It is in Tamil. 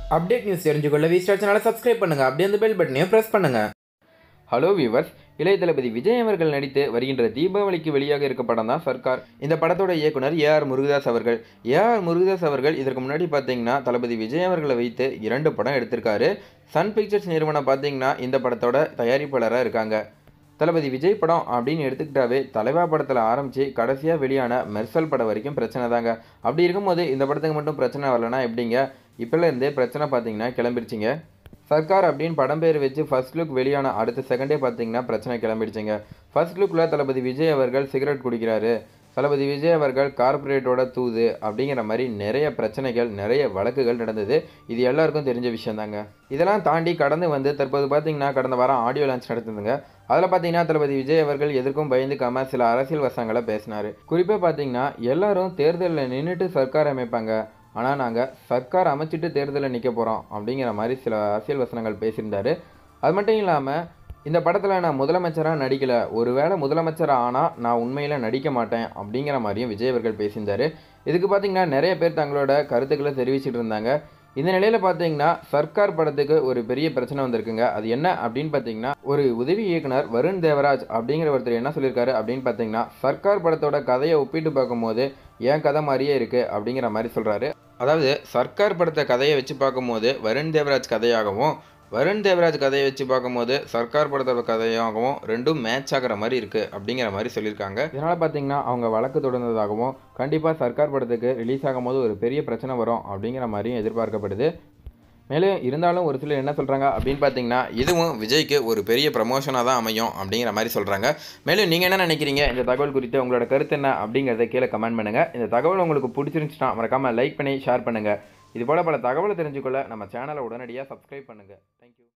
அப்டேட் நியூஸ் தெரிஞ்சுக்கொள்ள வி ஸ்டார் சேனலை சப்ஸ்கிரைப் பண்ணுங்கள் அப்படியே அந்த பெல் பட்டனையும் ப்ரெஸ் பண்ணுங்கள் ஹலோ வியூவர்ஸ் இளைய தளபதி விஜய் அவர்கள் நடித்து வருகின்ற தீபாவளிக்கு வெளியாக இருக்க படம் தான் சர்க்கார் இந்த படத்தோட இயக்குனர் ஏ ஆர் முருகதாஸ் அவர்கள் ஏ ஆர் முருகதாஸ் அவர்கள் இதற்கு முன்னாடி பார்த்தீங்கன்னா தளபதி விஜய் அவர்களை வைத்து இரண்டு படம் எடுத்திருக்காரு சன் பிக்சர்ஸ் நிறுவனம் பார்த்தீங்கன்னா இந்த படத்தோட தயாரிப்பாளராக இருக்காங்க தளபதி விஜய் படம் அப்படின்னு எடுத்துக்கிட்டாவே தலைவா படத்தில் ஆரம்பித்து கடைசியாக வெளியான மெர்சல் படம் வரைக்கும் பிரச்சனை தாங்க அப்படி இருக்கும்போது இந்த படத்துக்கு மட்டும் பிரச்சனை வரலனா எப்படிங்க இப்போலேருந்தே பிரச்சனை பார்த்தீங்கன்னா கிளம்பிருச்சிங்க சர்க்கார் அப்படின்னு படம் பேர் வச்சு ஃபர்ஸ்ட் லுக் வெளியான அடுத்த செகண்டே பார்த்தீங்கன்னா பிரச்சனை கிளம்பிடுச்சுங்க ஃபர்ஸ்ட் லுக்கில் தளபதி விஜய் அவர்கள் சிகரெட் குடிக்கிறாரு தளபதி விஜய் அவர்கள் கார்ப்பரேட்டோட தூது அப்படிங்கிற மாதிரி நிறைய பிரச்சனைகள் நிறைய வழக்குகள் நடந்தது இது எல்லாருக்கும் தெரிஞ்ச விஷயம் தாங்க இதெல்லாம் தாண்டி கடந்து வந்து தற்போது பார்த்தீங்கன்னா கடந்த வாரம் ஆடியோ லான்ச் நடத்துதுங்க அதில் பார்த்தீங்கன்னா தளபதி விஜய் அவர்கள் எதற்கும் பயந்துக்காம சில அரசியல் வசங்களை பேசினார் குறிப்பாக பார்த்தீங்கன்னா எல்லாரும் தேர்தலில் நின்றுட்டு சர்க்கார் அமைப்பாங்க ஆனால் நாங்கள் சர்க்கார் அமைச்சிட்டு தேர்தலில் நிற்க போகிறோம் அப்படிங்கிற மாதிரி சில அரசியல் வசனங்கள் பேசியிருந்தாரு அது மட்டும் இல்லாமல் இந்த படத்தில் நான் முதலமைச்சராக நடிக்கலை ஒருவேளை முதலமைச்சர் ஆனால் நான் உண்மையில் நடிக்க மாட்டேன் அப்படிங்கிற மாதிரியும் விஜய் அவர்கள் பேசியிருந்தார் இதுக்கு பார்த்தீங்கன்னா நிறைய பேர் தங்களோட கருத்துக்களை தெரிவிச்சிட்டு இருந்தாங்க இந்த நிலையில் பார்த்தீங்கன்னா சர்க்கார் படத்துக்கு ஒரு பெரிய பிரச்சனை வந்திருக்குங்க அது என்ன அப்படின்னு பார்த்தீங்கன்னா ஒரு உதவி இயக்குனர் வருண் தேவராஜ் அப்படிங்கிற ஒருத்தர் என்ன சொல்லியிருக்காரு அப்படின்னு பார்த்தீங்கன்னா சர்க்கார் படத்தோட கதையை ஒப்பிட்டு பார்க்கும்போது என் கதை மாதிரியே இருக்குது அப்படிங்கிற மாதிரி சொல்கிறாரு அதாவது சர்க்கார் படத்தை கதையை வச்சு பார்க்கும்போது வருண் தேவராஜ் கதையாகவும் வருண் தேவராஜ் கதையை வச்சு பார்க்கும்போது சர்க்கார் படத்தோட கதையாகவும் ரெண்டும் மேட்ச் ஆகிற மாதிரி இருக்குது அப்படிங்கிற மாதிரி சொல்லியிருக்காங்க இதனால் பார்த்தீங்கன்னா அவங்க வழக்கு தொடர்ந்ததாகவும் கண்டிப்பாக சர்க்கார் படத்துக்கு ரிலீஸ் ஆகும்போது ஒரு பெரிய பிரச்சனை வரும் அப்படிங்கிற மாதிரியும் எதிர்பார்க்கப்படுது மேலும் இருந்தாலும் ஒரு சிலர் என்ன சொல்கிறாங்க அப்படின்னு பார்த்தீங்கன்னா இதுவும் விஜய்க்கு ஒரு பெரிய ப்ரமோஷனாக தான் அமையும் அப்படிங்கிற மாதிரி சொல்கிறாங்க மேலும் நீங்கள் என்ன நினைக்கிறீங்க இந்த தகவல் குறித்து உங்களோட கருத்து என்ன அப்படிங்கிறத கீழே கமெண்ட் பண்ணுங்கள் இந்த தகவல் உங்களுக்கு பிடிச்சிருந்துச்சுன்னா மறக்காமல் லைக் பண்ணி ஷேர் பண்ணுங்கள் இது போல் பல தகவலை தெரிஞ்சுக்கொள்ள நம்ம சேனலை உடனடியாக சப்ஸ்கிரைப் பண்ணுங்கள் தேங்க்யூ